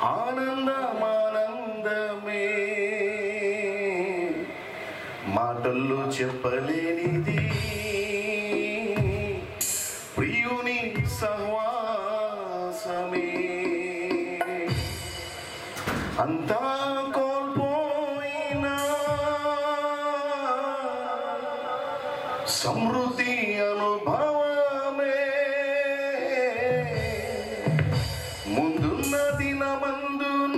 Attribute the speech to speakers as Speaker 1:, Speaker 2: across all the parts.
Speaker 1: ఆనందమానందమే మాటల్లో చెప్పలేనిది ప్రియుని సహవాసమే అంతా కోల్పోయినా సమృద్ధి అనుభవమే ముందున్న దినమందున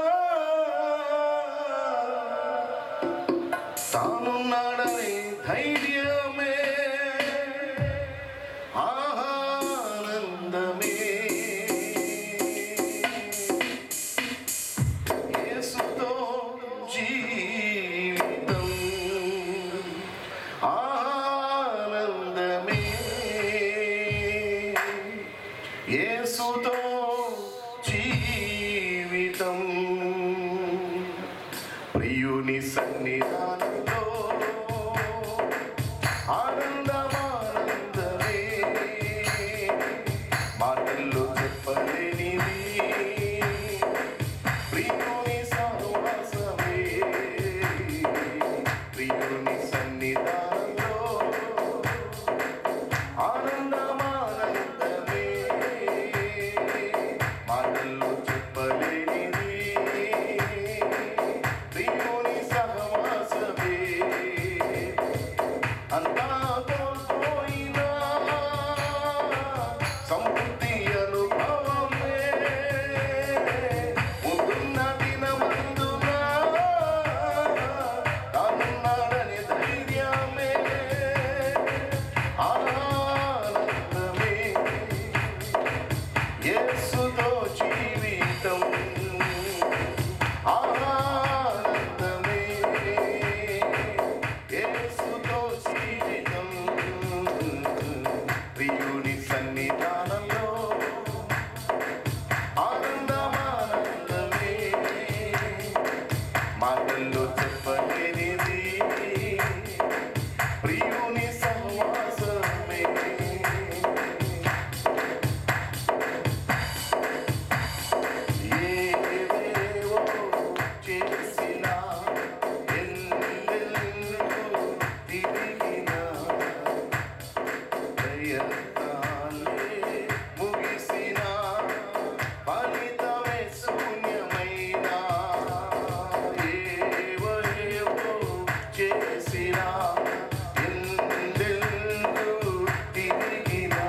Speaker 1: తానున్నాడని ధైర్యమే ఆనందమే యేసుతో జీవితం ఆనందమే యేసుతో జీవితం ప్రియుని సన్నిధానంలో ఆనందమానందమే మాటల్లో చెప్పలేనిది ప్రియుని సహవాసమే ప్రియుని సన్నిధానంలో ఆనందమానందమే మాటల్లో చెప్పలేనిది ప్రియుని సహవాసమే అంతా కోల్పోయినా సమృద్ధి అనుభవమే ముందున్న దినమందున తానున్నాడని ధైర్యమే ఆనందమే యేసుతో జీవితం ఆనందమే యేసుతో జీవితం ప్రియుని సన్నిధానంలో ఆనందమానందమే మాటల్లో చెప్పలేనిది ప్రియుని సహవాసమే ఏవేవో చేసినా ఎల్లెల్లూ తిరిగినా ప్రయత్నాలే ముగిసినా ఫలితమే శూన్యమైనా ఏవో ఏవో చేసినా ఎల్లెల్లూ తిరిగినా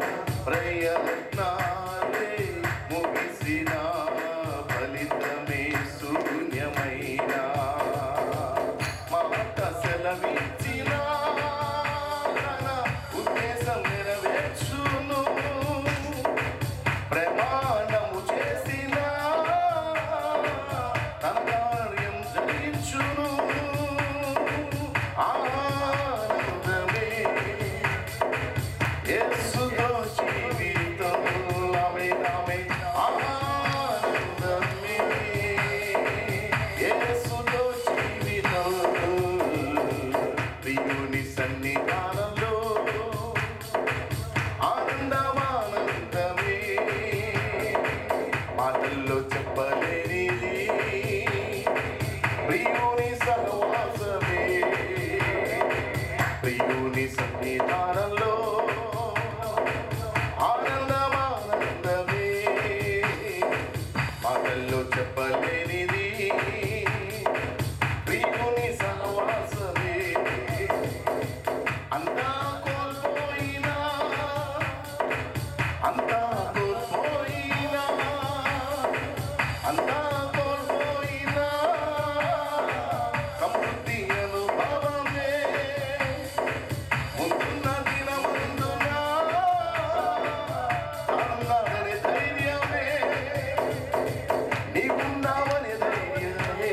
Speaker 1: ప్రయత్నాలే ముగిసినా ఫలితమే శూన్యమైనా మాట సెలవిచ్చినా తన ఉద్దేశం నెరవేర్చును ప్రమాణము చేసిన తన కార్యం జరిగించును ఆనందమే యేసుతో జీవితం ఆమె ఆమె ఆనందమే యేసుతో జీవితం ప్రియుని సన్నిధానంలో ఆనందమానందమే మాటల్లో చెప్పలేనిది ప్రియుని సహవాసమే ప్రియుని సన్నిధానంలో ఆనందమానందమే మాటల్లో చెప్పలేనిది ప్రియుని సహవాసమే అంతా కోల్పోయినా అంతా కోల్పోయినా అంతా కోల్పోయినా సమృద్ధి అనుభవమే ముందున్న దినమందున అన్నాడని ధైర్యమే నీవున్నావని ధైర్యమే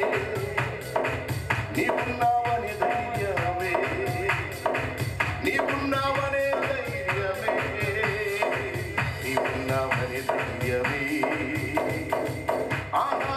Speaker 1: నీవున్నావని ధైర్యమే నీవున్నావనే ధైర్యమే నీవున్నావనే ధైర్యమే ఆహా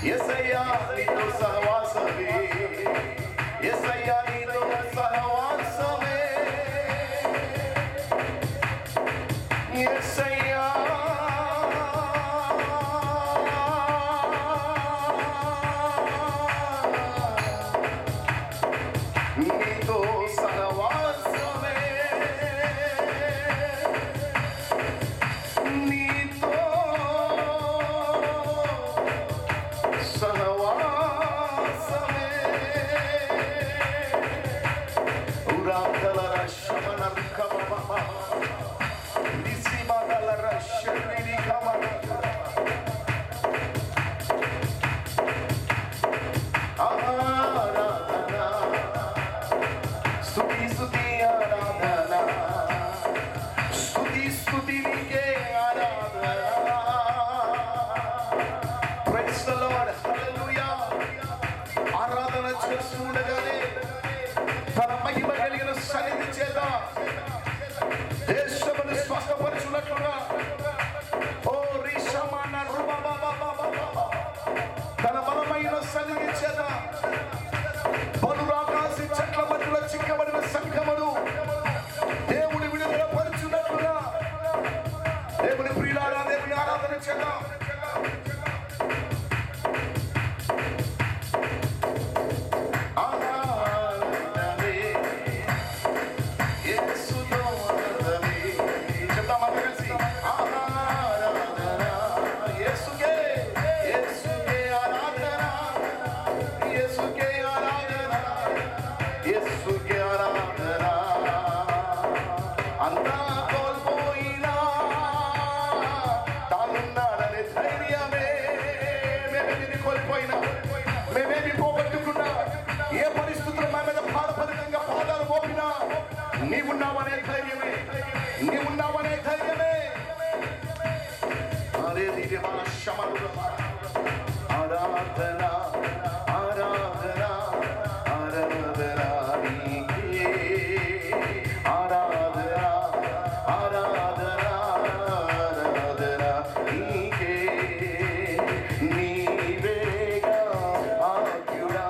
Speaker 1: ఎసయ్యా నీతో సహవాసమే ఎసయ్యా నీతో సహవాసమే ఎసయ్యా నీతో సహవాసమే నీతో సహవాసమే ఉరాకల రక్షమన రికమమ నిసిమగల రక్షణి కమన ఆరాధన స్తుతి స్తుతి ఆరాధన స్తుతి స్తుతి నీకే ఆరాధన ప్రైజ్ ద లార్డ్ హల్లెలూయా ఆరాధన చేస్తుండగానే తన మహిమ కలిగిన సన్నిధి చేత దేశమును స్వస్థపరచున్నట్లుగా ఓ రీషమాన రుబబబబబబ. తన బలమైన సన్నిధి చేత పలురాకాశి చెట్ల మధ్యలో చిక్కబడిన సంఘమును దేవుని విడుదల పరుచున్నట్లుగా దేవుని ప్రియులారా దేవుని ఆరాధన చేద్దాం ఆరాధనే యేసుతో ఆరాధనే చెప్దాం అందరం కలిసి ఆరాధన యేసుకే యేసుకే ఆరాధన యేసుకే ఆరాధన యేసుకే ఆరాధన అంతా కోల్పోయినా తానున్నాడనే ధైర్యమే మేమేమి కోల్పోయినా మేమేమి పోగొట్టుకున్నా ఏ పరిస్థితులు మా మీద బాధపరితంగా పాదాలు మోపినా నీవున్నావనే ధైర్యమే నీవున్నావనే ధైర్యమే అరే దివ్య శమనుల ఆరాధన ఆరాధన ఆరాధన నీకే ఆరాధన ఆరాధన ఆరాధన నీకే నీవేగా ఆద్యుడా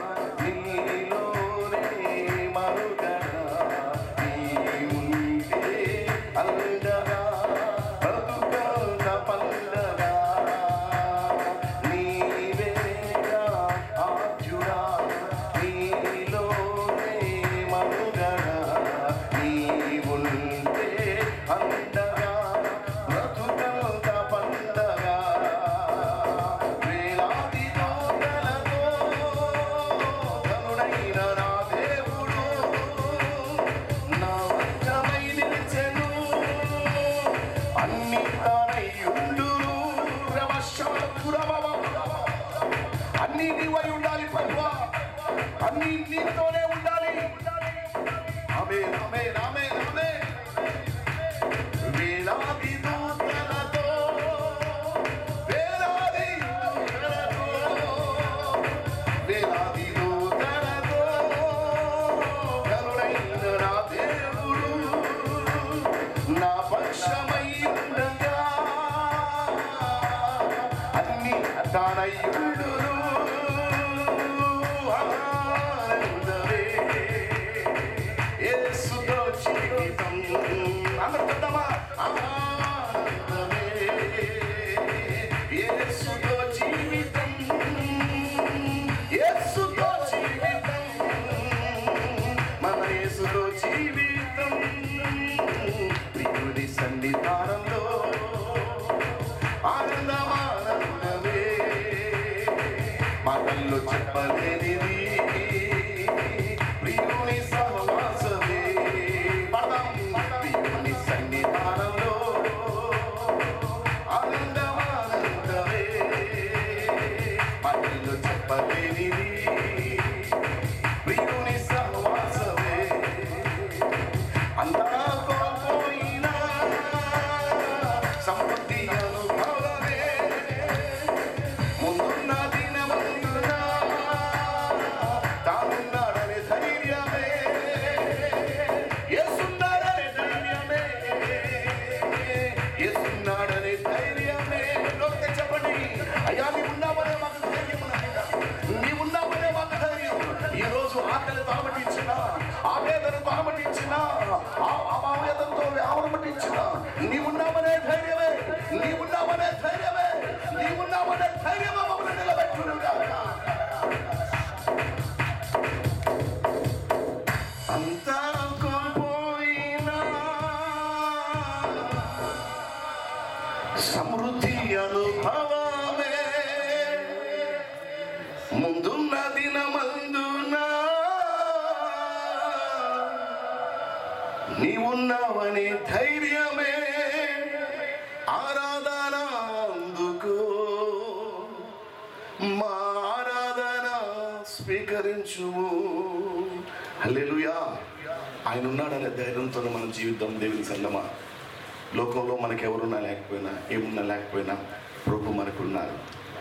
Speaker 1: నీలోనే మరుగడా నీవుంటే అండగా బ్రతుకంత పండగా నీవేగా ఆద్యుడా నీలోనే మరుగడా నీవుంటే అండగా బ్రతుకంత పండగా వేలాది దూతలతో కరుణైన నా దేవుడు నా వజ్రమై నిలిచెను అన్ని తానయ్యుండు రమశాకురమమ అన్ని నీవై ఉండాలి ప్రభువా అన్ని నీతోనే ఉండాలి ఆమె ఆమె ఆమె ఆమె వేలాది దూతలతో వేలాది దూతలతో వేలాది దూతలతో కరుణైన నా దేవుడు నా పక్షమై ఉండగా అన్ని తానయ్యుడును ఆనందమే యేసుతో జీవితం అందరూ చెప్దామా ఆనందమే యేసుతో జీవితం యేసుతో జీవితం మన యేసుతో జీవితం ప్రియుడి సన్నిధానంలో ఆనందమానందమే మాటల్లో చెప్పలేనిది ప్రియుని సహవాసమే పడదాం ప్రియుని సన్నిధానంలో ఆనందమానందమే మాటల్లో చెప్పలేనిది ప్రియుని సహవాసమే అంతా కోల్పోయినా సంపత్తి అనుభవమే ముందున్న దినమందున ముందున్న దినమందున నీవున్నావని ధైర్యమే ఆరాధన అందుకో మా ఆరాధన స్వీకరించుము హల్లెలూయా ఆయన ఉన్నాడనే ధైర్యంతో మన జీవితం దేవుని సంగమా లోకంలో మనకి ఎవరున్నా లేకపోయినా ఏమున్నా లేకపోయినా ప్రభు మనకున్నారు